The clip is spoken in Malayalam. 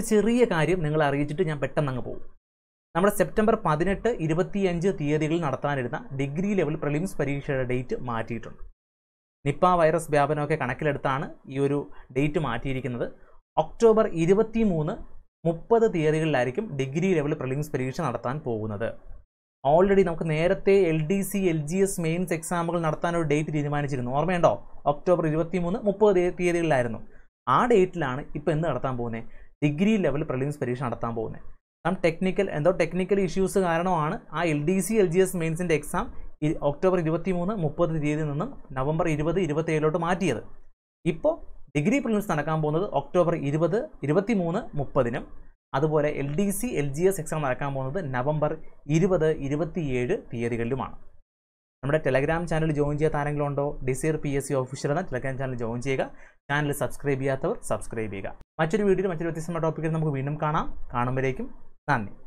ഒരു ചെറിയ കാര്യം നിങ്ങളെ അറിയിച്ചിട്ട് ഞാൻ പെട്ടെന്ന് അങ്ങ് പോകും നമ്മുടെ സെപ്റ്റംബർ പതിനെട്ട് ഇരുപത്തിയഞ്ച് തീയതികളിൽ നടത്താനിരുന്ന ഡിഗ്രി ലെവൽ പ്രിലിംസ് പരീക്ഷയുടെ ഡേറ്റ് മാറ്റിയിട്ടുണ്ട് നിപ്പ വൈറസ് വ്യാപനമൊക്കെ കണക്കിലെടുത്താണ് ഈ ഒരു ഡേറ്റ് മാറ്റിയിരിക്കുന്നത് ഒക്ടോബർ ഇരുപത്തി മൂന്ന് മുപ്പത് തീയതികളിലായിരിക്കും ഡിഗ്രി ലെവൽ പ്രിലിംസ് പരീക്ഷ നടത്താൻ പോകുന്നത് ഓൾറെഡി നമുക്ക് നേരത്തെ L D C L G S mains എക്സാമുകൾ നടത്താൻ ഒരു ഡേറ്റ് തീരുമാനിച്ചിരുന്നു ഓർമ്മയുണ്ടോ ഒക്ടോബർ ഇരുപത്തി മൂന്ന് മുപ്പത് തീയതികളിലായിരുന്നു ആ ഡേറ്റിലാണ് ഇപ്പോൾ എന്ത് നടത്താൻ പോകുന്നത് ഡിഗ്രി ലെവൽ പ്രിലിംസ് പരീക്ഷ നടത്താൻ പോകുന്നത് സം ടെക്നിക്കൽ എന്തോ ടെക്നിക്കൽ ഇഷ്യൂസ് കാരണമാണ് ആ L D C L G S മെയിൻസിൻ്റെ എക്സാം ഒക്ടോബർ ഇരുപത്തി മൂന്ന് മുപ്പത് തീയതിയിൽ നിന്നും നവംബർ ഇരുപത് ഇരുപത്തേഴിലോട്ട് മാറ്റിയത് ഇപ്പോൾ ഡിഗ്രി പ്രിലിംസ് നടക്കാൻ പോകുന്നത് ഒക്ടോബർ ഇരുപത് ഇരുപത്തി മൂന്ന് മുപ്പതിനും അതുപോലെ L D C L G S exam നടക്കാൻ പോകുന്നത് നവംബർ ഇരുപത് ഇരുപത്തിയേഴ് തീയതികളിലുമാണ് നമ്മുടെ ടെലഗ്രാം ചാനൽ ജോയിൻ ചെയ്യാത്ത ആരെങ്കിലും ഉണ്ടോ Desire P S C official എന്ന ടെലഗ്രാം ചാനൽ ജോയിൻ ചെയ്യുക ചാനൽ സബ്സ്ക്രൈബ് ചെയ്യാത്തവർ സബ്സ്ക്രൈബ് ചെയ്യുക മറ്റൊരു വീഡിയോയിൽ മറ്റൊരു വ്യത്യസ്തമായ ടോപ്പിക്കിൽ നമുക്ക് വീണ്ടും കാണാം കാണുമ്പോഴേക്കും നന്ദി